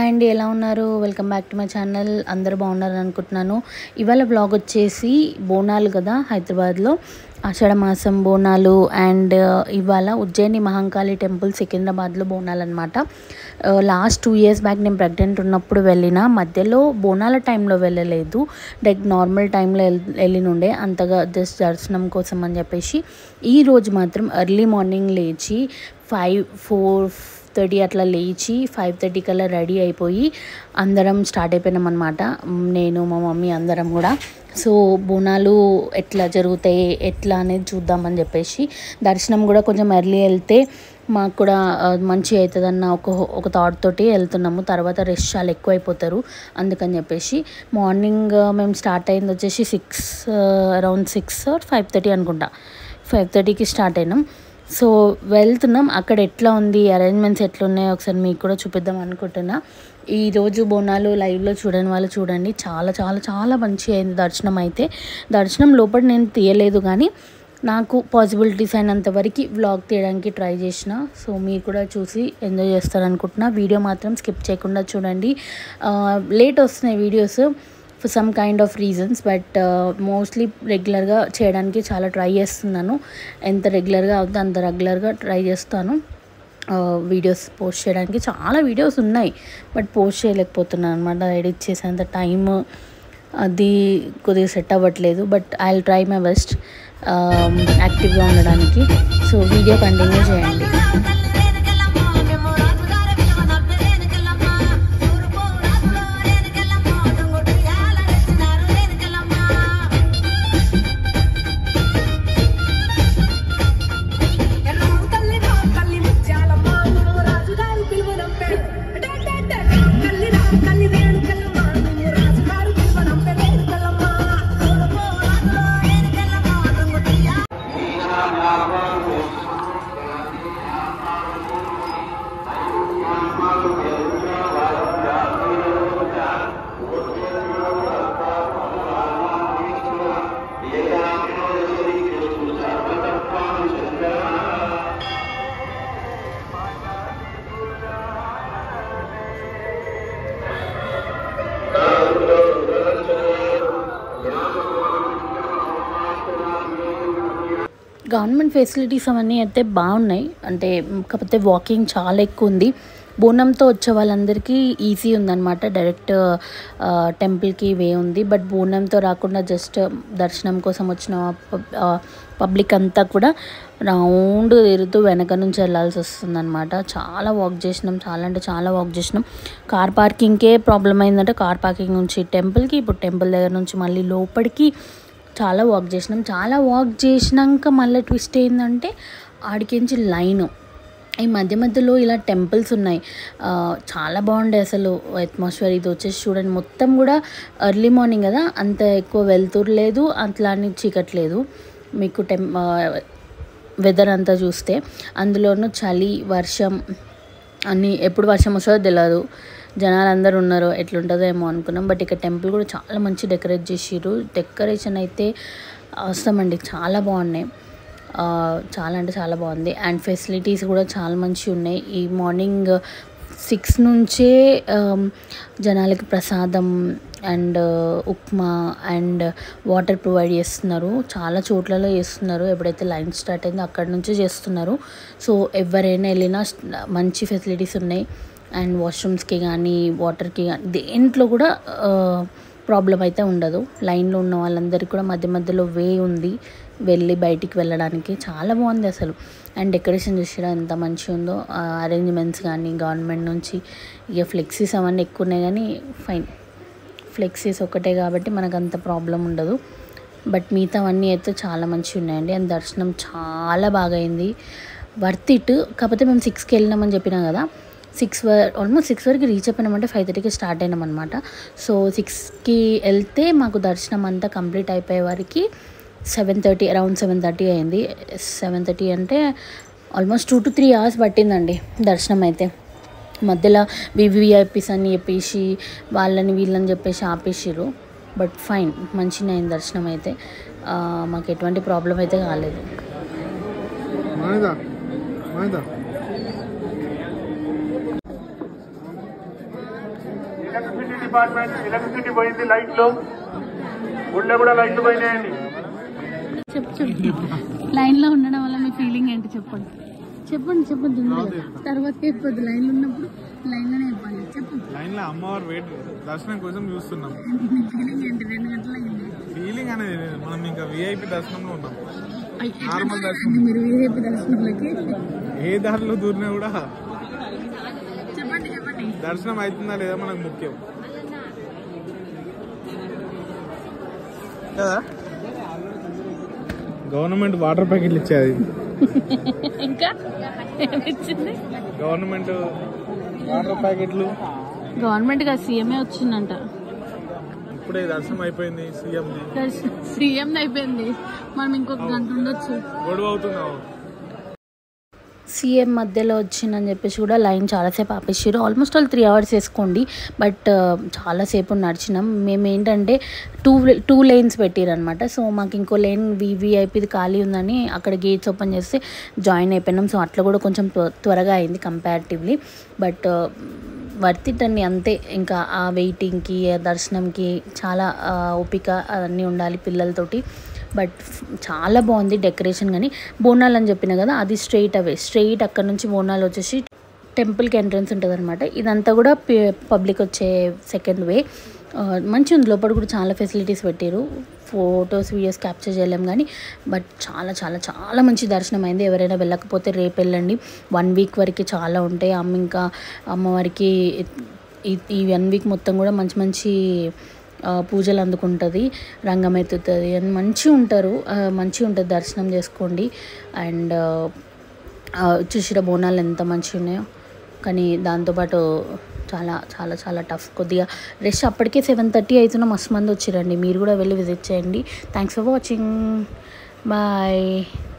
అండి ఎలా ఉన్నారు welcome back to my channel అందరూ బాగున్నారని అనుకుంటున్నాను ఇవాళ బ్లాగ్ వచ్చేసి బోనాలు కదా హైదరాబాద్లో ఆషాఢ మాసం బోనాలు అండ్ ఇవాళ ఉజ్జయిని మహంకాళి టెంపుల్ సికింద్రాబాద్లో బోనాలు అనమాట లాస్ట్ టూ ఇయర్స్ బ్యాక్ నేను ప్రెగ్నెంట్ ఉన్నప్పుడు వెళ్ళిన మధ్యలో బోనాల టైంలో వెళ్ళలేదు లైక్ నార్మల్ టైంలో వెళ్ళినుండే అంతగా జస్ట్ దర్శనం కోసం అని చెప్పేసి ఈ రోజు మాత్రం ఎర్లీ మార్నింగ్ లేచి ఫైవ్ ఫోర్ థర్టీ అట్లా లేచి ఫైవ్ థర్టీ కల్లా రెడీ అయిపోయి అందరం స్టార్ట్ అయిపోయినాం అనమాట నేను మా మమ్మీ అందరం కూడా సో బోనాలు ఎట్లా జరుగుతాయి ఎట్లా అనేది చూద్దామని చెప్పేసి దర్శనం కూడా కొంచెం ఎర్లీ వెళ్తే మాకు కూడా ఆ, మంచి అవుతుందన్న ఒక ఒక థాట్ తోటి వెళ్తున్నాము తర్వాత రెస్ట్ చాలా ఎక్కువ అయిపోతారు అందుకని చెప్పేసి మార్నింగ్ మేము స్టార్ట్ అయింది వచ్చేసి six around six five thirty అనుకుంటా ఫైవ్ థర్టీకి స్టార్ట్ అయినాం సో వెళ్తున్నాం అక్కడ ఎట్లా ఉంది అరేంజ్మెంట్స్ ఎట్లా ఉన్నాయో ఒకసారి మీకు కూడా చూపిద్దాం అనుకుంటున్నా ఈ రోజు బోనాలు లైవ్లో చూడని వాళ్ళు చూడండి చాలా చాలా చాలా మంచి అయింది దర్శనం అయితే దర్శనం లోపల నేను తీయలేదు కానీ నాకు పాసిబిలిటీస్ అయినంత వరకు వ్లాగ్ తీయడానికి ట్రై చేసిన సో మీరు కూడా చూసి ఎంజాయ్ చేస్తారనుకుంటున్నా వీడియో మాత్రం స్కిప్ చేయకుండా చూడండి లేట్ వస్తున్నాయి videos for some kind of reasons but mostly రెగ్యులర్గా చేయడానికి చాలా ట్రై చేస్తున్నాను ఎంత రెగ్యులర్గా అవుతుందో అంత రెగ్యులర్గా ట్రై చేస్తాను వీడియోస్ పోస్ట్ చేయడానికి చాలా వీడియోస్ ఉన్నాయి బట్ పోస్ట్ చేయలేకపోతున్నాను అనమాట ఎడిట్ చేసేంత టైం అది కొద్దిగా సెట్ అవ్వట్లేదు but I will try my best యాక్టివ్గా ఉండడానికి సో వీడియో కంటిన్యూ చేయండి గవర్నమెంట్ ఫెసిలిటీస్ అవన్నీ అయితే బాగున్నాయి అంటే కాకపోతే వాకింగ్ చాలా ఎక్కువ ఉంది బోనంతో వచ్చే వాళ్ళందరికీ ఈజీ ఉందన్నమాట డైరెక్ట్ టెంపుల్కి వే ఉంది బట్ బోనంతో రాకుండా జస్ట్ దర్శనం కోసం వచ్చిన పబ్లిక్ అంతా కూడా రౌండ్ తిరుగుతూ వెనక నుంచి వెళ్ళాల్సి వస్తుందన్నమాట చాలా వాక్ చేసినాం చాలా అంటే చాలా వాక్ చేసినాం కార్ పార్కింగ్కే ప్రాబ్లం అయిందంటే కార్ పార్కింగ్ నుంచి టెంపుల్కి ఇప్పుడు టెంపుల్ దగ్గర నుంచి మళ్ళీ లోపలికి చాలా వాక్ చేసినాం చాలా వాక్ చేసినాక మళ్ళీ ట్విస్ట్ ఏంటంటే ఆడికించి లైన్ ఈ మధ్య మధ్యలో ఇలా టెంపుల్స్ ఉన్నాయి ఆ, చాలా బాగుండే అసలు అట్మాస్ఫియర్ ఇది వచ్చేసి చూడండి మొత్తం కూడా ఎర్లీ మార్నింగ్ కదా అంత ఎక్కువ వెళ్తురు లేదు అట్లా అని చీకట్లేదు మీకు టెం వెదర్ అంతా చూస్తే అందులోనూ చలి వర్షం అన్నీ ఎప్పుడు వర్షం వస్తుందో తెలియదు జనాలు అందరు ఉన్నారు ఎట్లుంటుందో ఏమో అనుకున్నాం బట్ ఇక్కడ టెంపుల్ కూడా చాలా మంచి డెకరేట్ చేసిర్రు డెకరేషన్ అయితే అవసరమండి చాలా బాగున్నాయి ఆ, చాలా అంటే చాలా బాగుంది అండ్ ఫెసిలిటీస్ కూడా చాలా మంచిగా ఉన్నాయి ఈ మార్నింగ్ సిక్స్ నుంచే ఆమ్, జనాలకి ప్రసాదం and upma and water provide చేస్తున్నారు చాలా చోట్లలో చేస్తున్నారు ఎప్పుడైతే లైన్ స్టార్ట్ అయిందో అక్కడ నుంచే చేస్తున్నారు సో ఎవరైనా వెళ్ళినా మంచి ఫెసిలిటీస్ ఉన్నాయి అండ్ వాష్రూమ్స్కి కానీ వాటర్కి కానీ దేంట్లో కూడా ప్రాబ్లం అయితే ఉండదు లైన్లో ఉన్న వాళ్ళందరికీ కూడా మధ్య మధ్యలో వే ఉంది వెళ్ళి బయటికి వెళ్ళడానికి చాలా బాగుంది అసలు అండ్ డెకరేషన్ చూసిరా ఎంత మంచిగా ఉందో అరేంజ్మెంట్స్ కానీ గవర్నమెంట్ నుంచి ఇక ఫ్లెక్సీస్ అవన్నీ ఎక్కువ ఉన్నాయి కానీ ఫైన్ ఫ్లెక్సీస్ ఒకటే కాబట్టి మనకు అంత ప్రాబ్లం ఉండదు బట్ మిగతావన్నీ అయితే చాలా మంచిగా ఉన్నాయండి అండ్ దర్శనం చాలా బాగా అయింది వర్త్ ఇట్ కాకపోతే మేము సిక్స్కి వెళ్ళినామని చెప్పినాం కదా సిక్స్ వర్ ఆల్మోస్ట్ సిక్స్ వరకు రీచ్ అయిపోయినామంటే ఫైవ్ థర్టీకి స్టార్ట్ అయినాం అనమాట సో సిక్స్కి వెళ్తే మాకు దర్శనం అంతా కంప్లీట్ అయిపోయే వరకు seven thirty around seven thirty అయింది సెవెన్ థర్టీ అంటే almost two to three hours పట్టిందండి దర్శనం అయితే మధ్యలో వివిఐపీస్ అని చెప్పేసి వాళ్ళని వీళ్ళని చెప్పేసి ఆపేసిర్రు బట్ ఫైన్ మంచిగా అయింది దర్శనం అయితే ఆ, మాకు ఎటువంటి ప్రాబ్లం అయితే కాలేదు మాయదా మాయదా డిపార్ట్మెంట్ ఎలక్ట్రిసిటీ పోయింది లైట్లు ఊళ్ళో కూడా లైట్లు పోయినాయండి చెప్పు చెప్పు లైన్లో ఉండడం వల్ల మీ ఫీలింగ్ ఏంటి చెప్పండి చెప్పండి చెప్పండి తొందరగా. తర్వాత చెప్పొద్దు లైన్లో ఉన్నప్పుడు లైన్లోనే చెప్పాలి చెప్పు లైన్ లో అమ్మవారు వెయిట్ దర్శనం కోసం చూస్తున్నాం మీ ఫీలింగ్ ఏంటి రెండు గంటల అయింది ఫీలింగ్ అనేది లేదు. మనం ఇంకా విఐపి దర్శనంలో ఉన్నాం అయ్, ఎట్లా నార్మల్ దర్శనం అంటే మీరు వీరేపు దర్శనంలోకి ఏ దారిలో దూరినా కూడా చెప్పండి చెప్పండి దర్శనం అవుతుందా లేదా మనకు ముఖ్యం కదా గవర్నమెంట్ వాటర్ ప్యాకెట్లు ఇచ్చేది ఇంకా ఏమిచ్చింది గవర్నమెంట్ వాటర్ ప్యాకెట్లు గవర్నమెంట్ గా సీఎంఏ వచ్చిందంట ఇప్పుడే దర్శనం అయిపోయింది సీఎం సీఎం అయిపోయింది మనం ఇంకొక గంట ఉండొచ్చు గొడవ అవుతున్నావు సీఎం మధ్యలో వచ్చిందని చెప్పేసి కూడా లైన్ చాలాసేపు ఆపేసారు ఆల్మోస్ట్ ఆల్ త్రీ అవర్స్ వేసుకోండి బట్ చాలాసేపు నడిచినాం మేము ఏంటంటే టూ టూ లైన్స్ పెట్టారనమాట సో మాకు ఇంకో లైన్ వివిఐపిది ఖాళీ ఉందని అక్కడ గేట్స్ ఓపెన్ చేస్తే జాయిన్ అయిపోయినాం సో అట్లా కూడా కొంచెం త్వ- త్వరగా అయింది కంపారిటివ్లీ బట్ వర్త్ ఇట్ అండి అంతే ఇంకా ఆ వెయిటింగ్కి ఆ దర్శనంకి చాలా ఆ, ఓపిక అవన్నీ ఉండాలి పిల్లలతోటి బట్ చాలా బాగుంది డెకరేషన్ కానీ బోనాలు అని చెప్పిన కదా అది స్ట్రైట్ అవే స్ట్రైట్ అక్కడ నుంచి బోనాలు వచ్చేసి టెంపుల్కి ఎంట్రన్స్ ఉంటుంది అనమాట ఇదంతా కూడా పబ్లిక్ వచ్చే సెకండ్ వే మంచి ఉంది లోపల కూడా చాలా ఫెసిలిటీస్ పెట్టారు ఫొటోస్ వీడియోస్ క్యాప్చర్ చేయలేం కానీ బట్ చాలా చాలా చాలా మంచి దర్శనం అయింది ఎవరైనా వెళ్ళకపోతే రేపు వెళ్ళండి వన్ వీక్ వరకు చాలా ఉంటాయి అమ్మ ఇంకా అమ్మవారికి ఈ- ఈ వన్ వీక్ మొత్తం కూడా మంచి మంచి ఆ, పూజలు అందుకుంటుంది రంగం ఎత్తుతుంది అని మంచిగా ఉంటారు ఆ, మంచిగా ఉంటుంది దర్శనం చేసుకోండి అండ్ చూసిన బోనాలు ఎంత మంచిగా ఉన్నాయో కానీ దాంతోపాటు చాలా చాలా చాలా టఫ్ కొద్దిగా రష్ అప్పటికే సెవెన్ థర్టీ అవుతున్న మస్తు మంది వచ్చిరండి మీరు కూడా వెళ్ళి విజిట్ చేయండి థ్యాంక్స్ ఫర్ వాచింగ్ బాయ్